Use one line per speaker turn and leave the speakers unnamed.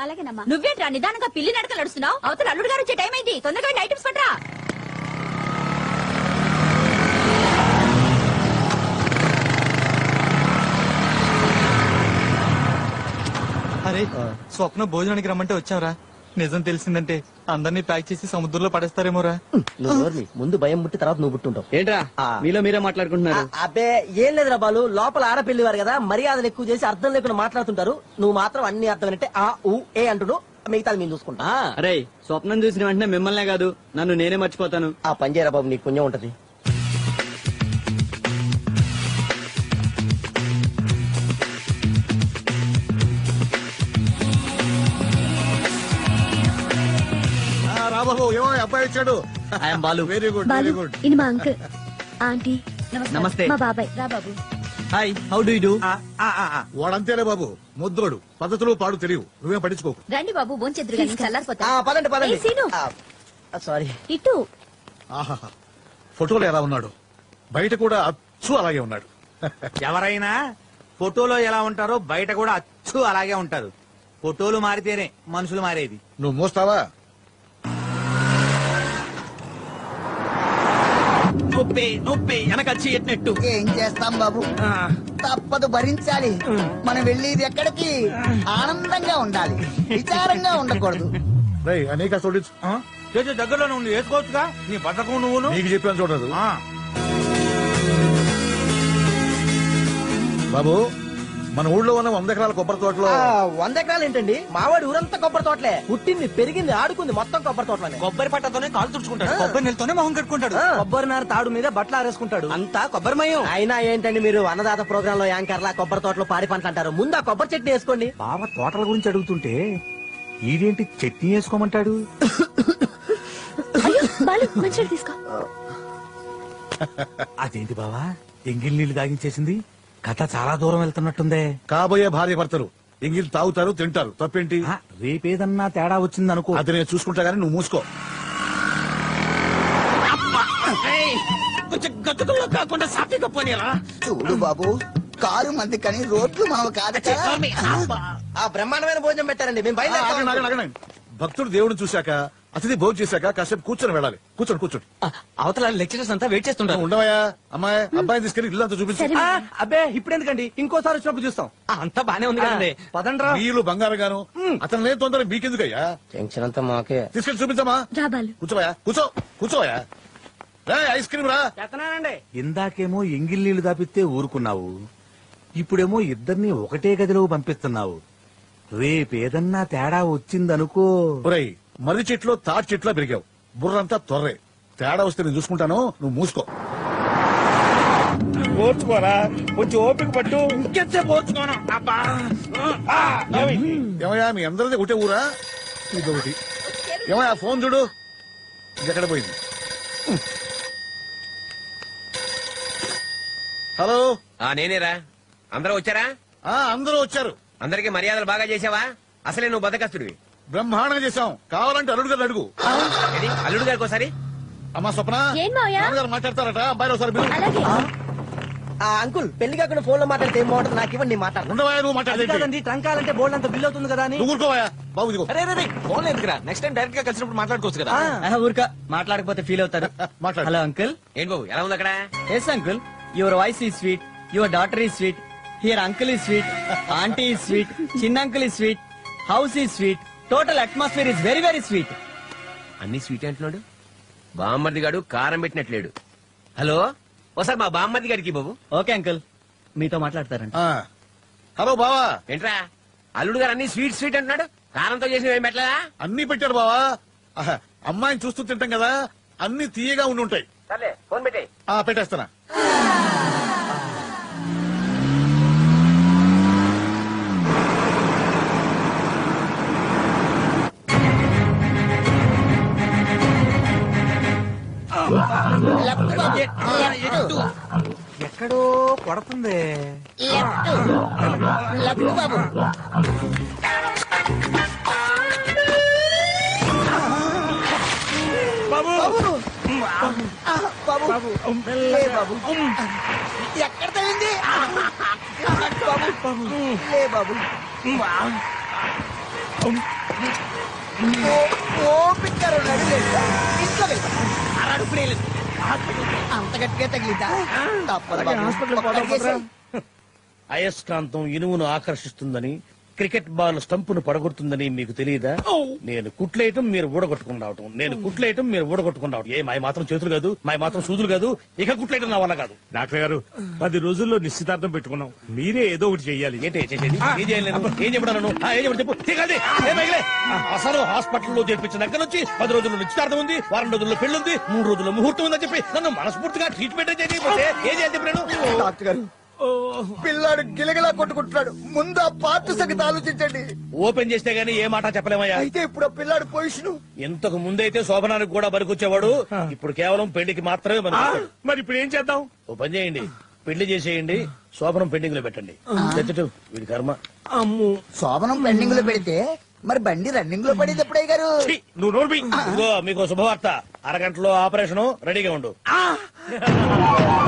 అలాగేనమ్మా
నువ్వేంట్రా నిదానంగా పిల్లి నడకలు నడుస్తున్నావు అవతల అల్లుడు గారు వచ్చే టైం అయింది తొందరగా వెళ్ళి ఐటమ్స్ పట్రా
అరే స్వప్న భోజనానికి రమ్మంటే వచ్చావరా నిజం తెలిసిందంటే అందరినీ ప్యాక్ చేసి సముద్రంలో పడేస్తారేమోరా
నువ్వు నోర్మి. ముందు భయం ముట్టి తర్వాత నువ్వు పుట్టుంటావు
ఏంట్రా
ఆ.
మీలో మీరే మాట్లాడుకుంటున్నారు
అబ్బే ఏం లేదురా బాలు లోపల ఆడపిల్లివారు కదా మర్యాదలు ఎక్కువ చేసి అర్థం లేకుండా మాట్లాడుతుంటారు నువ్వు మాత్రం అన్ని అర్థం అంటే ఆ ఊ ఏ అంటుడు మిగతాది మేము చూసుకుంటా
అరే స్వప్నం చూసిన వెంటనే మిమ్మల్నే కాదు నన్ను నేనే మర్చిపోతాను
ఆ పని చేయరా బాబు నీకు పుణ్యం ఉంటది
రాబాబు ఏమో అబ్బాయి వచ్చాడు
I'm Balu
very good very good
ఇది మా అంకుల్ ఆంటీ
నమస్తే
మా బాబాయ్ రా బాబు
హాయ్ హౌ డూ డూ
వాడంతేలే బాబు ముద్రోడు పద్ధతులు పాడు తెలియవు నువ్వేం పట్టించుకోకు
రండి బాబు భోంచెద్దురు గాని చల్లారిపోతా
ఆ, పదండి పదండి
ఏయ్, సీను.
సారీ
ఇటు
ఆహాహా ఫోటోలో ఎలా ఉన్నాడు బయట కూడా అచ్చు అలాగే ఉన్నాడు
ఎవరైనా ఫోటోలో ఎలా ఉంటారో బయట కూడా అచ్చు అలాగే ఉంటారు ఫోటోలు మారితేనే మనుషులు మారేది
నువ్వు మోస్తావా
నొప్పి నొప్పి వెనకచ్చి ఎట్టినట్టు
ఏం చేస్తాం బాబు తప్పదు భరించాలి మనం వెళ్ళేది ఎక్కడికి ఆనందంగా ఉండాలి విచారంగా ఉండకూడదు
రై అనేక చూడు
ఆ? చేసే దగ్గరలో నువ్వు వేసుకోవచ్చుగా నీ బతకం నువ్వును
నీకు చెప్పాను చూడదు
ఆ.
బాబు మన ఊళ్ళో ఉన్న వంద ఎకరాల కొబ్బరి తోటలో
ఆ, వంద ఎకరాలు ఏంటండి మావాడి ఊరంతా కొబ్బరి తోటలే పుట్టింది పెరిగింది ఆడుకుంది మొత్తం కొబ్బరి తోటలోనే
కొబ్బరి పట్టతోనే కాలు తుడుచుకుంటాడు కొబ్బరి నీళ్ళతోనే మొహం కట్టుకుంటాడు
ఆ, కొబ్బరి నారు తాడు మీద బట్టలు ఆరేసుకుంటాడు
అంతా కొబ్బరిమయం
అయినా ఏంటండి మీరు అన్నదాత ప్రోగ్రామ్ లో యాంకర్లా కొబ్బరి తోటలో పాడి పంటలు అంటారు ముందు ఆ కొబ్బరి చెట్టు వేసుకోండి
బావ తోటల గురించి అడుగుతుంటే ఈడేంటి చట్నీ వేసుకోమంటాడు
అయ్యో బాలు మంచిగా తీసుకో
అదేంటి బావా ఎంగిల్ నీళ్లు దాగించేసింది కథ చాలా దూరం వెళ్తున్నట్టుందే
కాబోయే భార్య భర్తలు ఎంగిల్ తాగుతారు తింటారు తప్పేంటి
ఆ, రేపేదన్నా తేడా వచ్చింది అనుకో
అది నేను చూసుకుంటా గానీ నువ్వు మూసుకో
కొంచెం గతుకుల్లో కాకుండా సాఫీగా పోనీరా
చూడు బాబు కారు మంది కానీ రోడ్లు మనవి కాదు కదా.
ఆ బ్రహ్మాండమైన భోజనం పెట్టారండి మేము
ఆ, ఆగండి, ఆగండి,
బయలుదేరాం
ఆగండి. భక్తుడు దేవుడిని చూశాక అతిథి భోజనం చేశాక కాసేపు కూర్చొని వెళ్ళాలి కూర్చోండి కూర్చోండి
అవతల లెక్చరర్స్ అంతా వెయిట్ చేస్తుంటారు
నువ్వు ఉండవయ్యా అమ్మాయి అబ్బాయిని తీసుకెళ్లి ఇల్లు అంతా చూపించు
సరే
ఆ, అబ్బే ఇప్పుడు ఎందుకండి ఇంకోసారి వచ్చినప్పుడు చూస్తాం
అంతా బానే ఉంది కదండి
పదండ్రా
వీళ్ళు బంగారం గాను అతను లేని తొందర మీకెందుకయ్యా
టెన్షన్ అంతా మాకే
తీసుకెళ్ళి చూపించమ్మా
రా బాలు
కూర్చోవయ్యా కూర్చో కూర్చోవయ్యా రా ఐస్ క్రీమ్ రా
చేస్తున్నానండి
ఇందాకేమో ఎంగిల్ నీళ్లు దాపిస్తే ఊరుకున్నావు ఇప్పుడేమో ఇద్దరిని ఒకటే గదిలో పంపిస్తున్నావు రేపేదన్నా తేడా వచ్చిందనుకో
ఒరేయ్ మర్రి చెట్లో తాటి చెట్లో పెరిగావు బుర్రంతా తొర్రే తేడా వస్తే నేను చూసుకుంటాను నువ్వు మూసుకో
ఓర్చుకోరా కొంచెం ఓపిక పట్టు ఇంకెంతసేపు ఓర్చుకోను అబ్బా
ఏమయ్యా మీ అందరిది ఒకటే ఊరా ఇదొకటి ఏమయ్యా ఫోన్ చూడు ఇది ఎక్కడ పోయింది హలో
ఆ నేనేరా అందరూ వచ్చారా
ఆ అందరూ వచ్చారు
అందరికి మర్యాదలు బాగా చేసావా అసలే నువ్వు బతకస్తుడివి
బ్రహ్మాండంగా చేశాం కావాలంటే అల్లుడు గారు అడుగు
ఏది? అల్లుడు గారికి ఒకసారి
అమ్మా స్వప్న
ఏం మావయ్య?
నాన్నగారు మాట్లాడతారట అబ్బాయి ఒకసారి పిలువు.
అలాగే
ఆ అంకుల్ పెళ్లి కాకుండా ఫోన్ లో మాట్లాడితే ఏం బాగుంటుంది నాకు ఇవ్వండి మాట్లాడు
ఉండవా నువ్వు మాట్లాడేది
కాదండి ట్రంకాలంటే బోల్డ్ అంత బిల్ అవుతుంది కదా అని
నువ్వు ఊరుకోవా బాబు ఇదిగో
అరే రే ఫోన్ ఎందుకురా నెక్స్ట్ టైం డైరెక్ట్ గా కలిసినప్పుడు మాట్లాడుకోవచ్చు కదా ఊరిక మాట్లాడకపోతే ఫీల్ అవుతారు
మాట్లాడు.
హలో అంకుల్
ఏంటి బాబు ఎలా ఉంది అక్కడ
yes uncle your voice is sweet your daughter is sweet here uncle is sweet aunty is sweet చిన్న uncle is sweet house is sweet total atmosphere is very very sweet
అన్ని sweet అంటున్నాడు బామ్మర్ది గాడు కారం పెట్టినట్లేడు హలో ఒకసారి మా బామ్మర్ది గారికి బాబు
ఓకే అంకుల్ మీతో మాట్లాడతారంట
ఆ. హలో బావా
ఏంట్రా అల్లుడు గారు అన్ని స్వీట్ స్వీట్ అంటున్నాడు కారంతో చేసిన ఏం పెట్టలేదా
అన్ని పెట్టారు బావా ఆహా, అమ్మాయిని చూస్తూ తింటాం కదా అన్ని తీయగా ఉండి ఉంటాయి
సర్లే ఫోన్ పెట్టే
ఆ పెట్టేస్తానా
ఎక్కడో కొడుతుంది
లడ్డు బాబు ఆ, బాబు లే బాబు ఎక్కడ తగింది బాబు లే బాబు ఓపిక నడిలేదు ఇంట్లో వెళ్ళి అంత గట్టిగా తగిలితా తప్పదు బాబు. ఒక్కడికి వేసేయ్.
అయస్కాంతం ఇనుమును ఆకర్షిస్తుందని క్రికెట్ బాల్ స్టంపును పడగొడుతుందని మీకు తెలియదా నేను కుట్లేయటం మీరు ఊడగొట్టుకుని రావటం నేను కుట్లేయటం మీరు ఊడగొట్టుకుని రావటం ఏ మాయ మాత్రం చేతులు కాదు మాయ మాత్రం సూదులు కాదు ఇక కుట్లేయటం నా వల్ల కాదు
డాక్టర్ గారు పది రోజుల్లో నిశ్చితార్థం పెట్టుకున్నాం మీరే ఏదో ఒకటి చెయ్యాలి
ఏంటి చేసేది ఏం చేయలేను ఏం చెప్పడాను ఏం చెప్పడం చెప్పు తీగలది ఏం మిగిలే? అసలు హాస్పిటల్లో చేర్పించిన దగ్గర నుంచి పది రోజుల్లో నిశ్చితార్థం ఉంది వారం రోజుల్లో పెళ్లి ఉంది మూడు రోజుల్లో ముహూర్తం ఉందని చెప్పి నన్ను మనస్ఫూర్తిగా ట్రీట్మెంట్ చేయకపోతే ఏం చేయాలి చెప్పు నేను
డాక్టర్ గారు పిల్లాడు గిలగిలా కొట్టుకుంటున్నాడు ముందు ఆ పార్ట్ సంగతి ఆలోచించండి
ఓపెన్ చేస్తే గానీ ఏ మాట చెప్పలేమయ్యా
అయితే ఇప్పుడు ఆ పిల్లాడు పొజిషన్
ఇంతకు ముందైతే శోభనానికి కూడా బరికొచ్చేవాడు ఇప్పుడు కేవలం పెళ్లికి మాత్రమే
ఆ,
బరికొచ్చాడు
మరి ఇప్పుడు ఏం చేద్దాం
ఓ పని చేయండి పెళ్లి చేసేయండి శోభనం పెండింగ్ లో పెట్టండి తెచ్చటు వీడి కర్మ
అమ్ము
శోభనం పెండింగ్ లో పెడితే మరి బండి రన్నింగ్ లో పడేది ఎప్పుడయ్య గారు
ఛీ, నువ్వు నోర్మి
ఇదిగో మీకు శుభవార్త అరగంటలో ఆపరేషన్ రెడీగా ఉండు